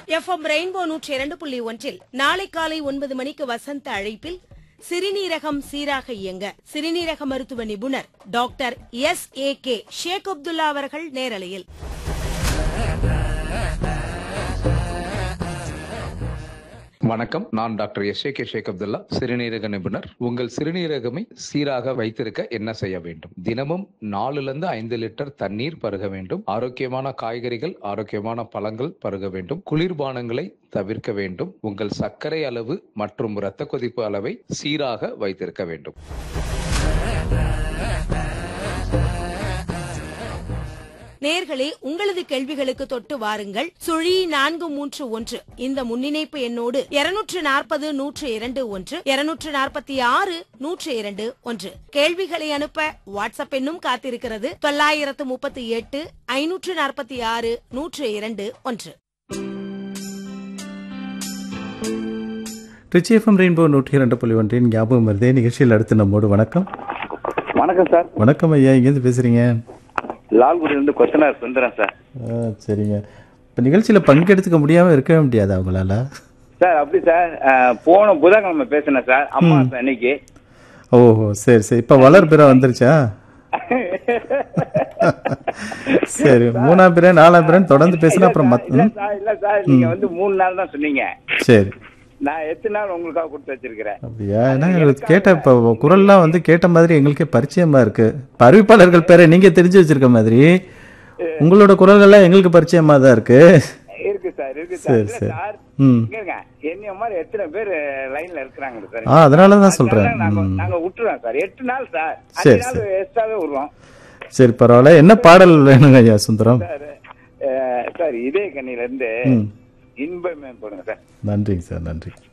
FM rainbow நூற்றி இரண்டு புள்ளி ஒன்றில் நாளை காலை ஒன்பது மணிக்கு வசந்த அழைப்பில் சிறுநீரகம் சீராக இயங்க சிறுநீரக மருத்துவ நிபுணர் doctor S A K Sheikh Abdullah அவர்கள் நேரலையில் வணக்கம் நான் doctor S K Sheikh Abdullah சிறுநீரக நிபுணர் உங்கள் சிறுநீரகமை சீராக வைத்திருக்க என்ன செய்ய வேண்டும் தினமும் நாலுல இருந்து ஐந்து லிட்டர் தண்ணீர் பருக வேண்டும் ஆரோக்கியமான காய்கறிகள் ஆரோக்கியமான பழங்கள் பருக வேண்டும் குளிர்பானங்களை தவிர்க்க வேண்டும் உங்கள் சர்க்கரை அளவு மற்றும் இரத்த கொதிப்பு அளவை சீராக வைத்திருக்க வேண்டும் நேர்களே உங்களது கேள்விகளுக்கு தொட்டு வாருங்கள் சுழி நான்கு மூன்று ஒன்று இந்த முன்னிணைப்பு எண்ணோடு இருநூற்று நாற்பது நூற்று இரண்டு ஒன்று இருநூற்று நாற்பத்தி ஆறு நூற்று இரண்டு ஒன்று கேள்விகளை அனுப்ப வாட்ஸ்அப் எண்ணும் காத்திருக்கிறது தொள்ளாயிரத்து முப்பத்தி எட்டு ஐநூற்று நாற்பத்தி ஆறு நூற்று இரண்டு ஒன்று ரிச்சி எஃப்எம் ரெயின்போ நூற்றி இரண்டு புள்ளி ஒன்றின் ஞாபகம் வருதே நிகழ்ச்சியில் அடுத்து நம்மோடு வணக்கம் வணக்கம் சார் வணக்கம் ஐயா இங்கேருந்து பேசுகிறீங்க லால்குடியிலிருந்து கொத்தனார் சுந்தரம் சார் ஆ, சரிங்க இப்போ நிகழ்ச்சியில் பங்கெடுத்துக்க முடியாமல் இருக்கவே முடியாது அவங்களால சார் அப்படி சார் அஹ், போன புதன்கிழமை பேசினேன் சார் அம்மா அன்னைக்கு ஓஹோ சரி சரி இப்போ வளர் பிற வந்துருச்சா சரி மூணாம் பிற நாலாம் பிறன் தொடர்ந்து பேசினா அப்புறம் மத் இல்ல ம், சார் இல்ல சார் நீங்க வந்து மூணு நாள் தான் சொன்னீங்க சரி நான் எத்தனை நாள் உங்களுக்காக கொடுத்து வச்சிருக்கிறேன் அப்படியா ஏன்னா எங்களுக்கு கேட்ட இப்போ குரல்லாம் வந்து கேட்ட மாதிரி எங்களுக்கே பரிச்சயமா இருக்கு இப்ப அறிவிப்பாளர்கள் பேரை நீங்க தெரிஞ்சு வச்சிருக்க மாதிரி உங்களோட குரல்கள்லாம் எங்களுக்கு பரிச்சயமா தான் இருக்கு இருக்கு சார் இருக்கு சார் சரி, இல்ல சரி. சார் ம் இங்க என்னைய மாதிரி எத்தனை பேர் லைன்ல இருக்கிறாங்க சார் ஆ அதனால தான் சொல்றேன் அதனால நாங்க ம். நாங்க விட்டுறோம் சார் எட்டு நாள் சார் சரி, அஞ்சு நாள் எக்ஸ்ட்ராவே விடுறோம் சரி பரவாயில்ல என்ன பாடல் வேணுங்க ஐயா சுந்தரம் சார் அஹ், சார் இதே கண்ணில இருந்து ம் இன்பமே போடுங்க சார் நன்றிங்க சார் நன்றி